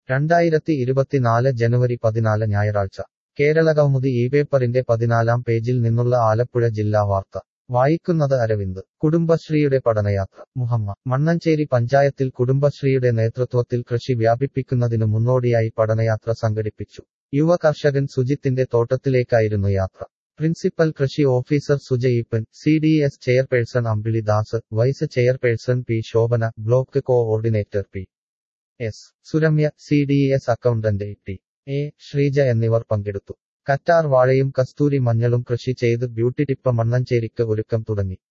രണ്ടായിരത്തി ഇരുപത്തിനാല് ജനുവരി പതിനാല് ഞായറാഴ്ച കേരളകൗമുദി ഈ പേപ്പറിന്റെ പതിനാലാം പേജിൽ നിന്നുള്ള ആലപ്പുഴ ജില്ലാ വാർത്ത വായിക്കുന്നത് അരവിന്ദ് കുടുംബശ്രീയുടെ പഠനയാത്ര മുഹമ്മ മണ്ണഞ്ചേരി പഞ്ചായത്തിൽ കുടുംബശ്രീയുടെ നേതൃത്വത്തിൽ കൃഷി വ്യാപിപ്പിക്കുന്നതിനു മുന്നോടിയായി പഠനയാത്ര സംഘടിപ്പിച്ചു യുവ കർഷകൻ സുജിത്തിന്റെ തോട്ടത്തിലേക്കായിരുന്നു യാത്ര പ്രിൻസിപ്പൽ കൃഷി ഓഫീസർ സുജയിപ്പൻ C D S chairperson Ambili Das vice chairperson P Shobhana block coordinator P S Suramya C D S accountant T A Sreeja എന്നിവർ പങ്കെടുത്തു കറ്റാർ വാഴയും കസ്തൂരി മഞ്ഞളും കൃഷി ചെയ്ത് ബ്യൂട്ടി ടിപ്പ മണ്ണഞ്ചേരിക്ക് ഒരുക്കം തുടങ്ങി